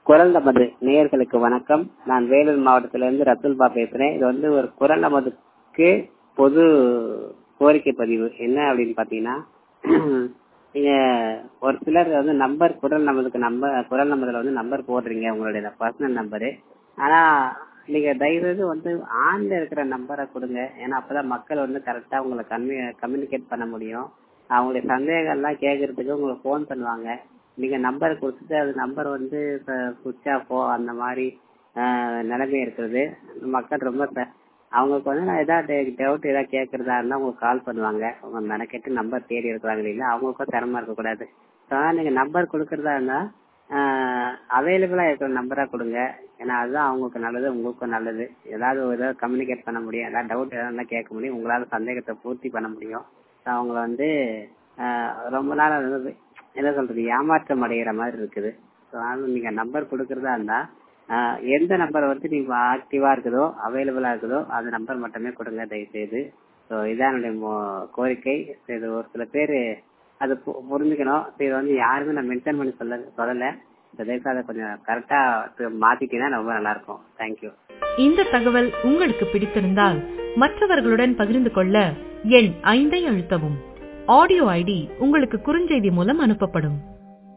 குரல் நமது நேயர்களுக்கு வணக்கம் நான் வேலூர் மாவட்டத்திலிருந்து ரத்துல்பா பேசுறேன் இது வந்து ஒரு குரல் நமதுக்கு பொது கோரிக்கை பதிவு என்ன அப்படின்னு பாத்தீங்கன்னா நீங்க ஒரு சிலர் வந்து நம்பர் குரல் நமதுக்கு நம்பர் குரல் நமதுல வந்து நம்பர் போடுறீங்க உங்களுடைய பர்சனல் நம்பரு ஆனா நீங்க தயவுசெய்து வந்து ஆன்ல இருக்கிற நம்பரை கொடுங்க ஏன்னா அப்பதான் மக்கள் வந்து கரெக்டா உங்களை கன்வி கம்யூனிகேட் பண்ண முடியும் அவங்களுடைய சந்தேகம்லாம் கேட்கறதுக்கு உங்களுக்கு ஃபோன் பண்ணுவாங்க நீங்க நம்பர் கொடுத்துட்டு அது நம்பர் வந்து சுவிட்ச் ஆஃபோ அந்த மாதிரி நிலைமை இருக்கிறது மக்கள் ரொம்ப அவங்களுக்கு வந்து நான் ஏதாவது டவுட் ஏதாவது கேட்கறதா இருந்தா உங்களுக்கு கால் பண்ணுவாங்க உங்க மெனக்கெட்டு நம்பர் தேடி இருக்கிறாங்க இல்லைங்களா அவங்களுக்கும் சிரமம் இருக்கக்கூடாது அதனால நீங்க நம்பர் கொடுக்கறதா இருந்தா அவைலபிளா இருக்கிற நம்பரா கொடுங்க ஏன்னா அதுதான் அவங்களுக்கு நல்லது உங்களுக்கும் நல்லது ஏதாவது ஏதாவது கம்யூனிகேட் பண்ண முடியும் ஏதாவது டவுட் ஏதாவது கேட்க முடியும் உங்களால சந்தேகத்தை பூர்த்தி பண்ண முடியும் அவங்கள வந்து ரொம்ப நாள் வந்து என்ன சொல்றது ஏமாற்றம் அடைகிற மாதிரி இருக்குது அதனால நீங்க நம்பர் கொடுக்கறதா இருந்தா எந்த நம்பர் வந்து நீங்க ஆக்டிவா இருக்குதோ அவைலபிளா இருக்குதோ அந்த நம்பர் மட்டுமே கொடுங்க தயவுசெய்து ஸோ இதான் என்னுடைய கோரிக்கை இது ஒரு சில பேர் அது புரிஞ்சுக்கணும் இது வந்து யாருமே நான் மென்ஷன் பண்ணி சொல்ல சொல்லல தயவுசெய்து அதை கொஞ்சம் கரெக்டா மாத்திட்டீங்கன்னா ரொம்ப நல்லா இருக்கும் தேங்க்யூ இந்த தகவல் உங்களுக்கு பிடித்திருந்தால் மற்றவர்களுடன் பகிர்ந்து கொள்ள எண் ஐந்தை அழுத்தவும் ஆடியோ ஐடி உங்களுக்கு குறுஞ்செய்தி மூலம் அனுப்பப்படும்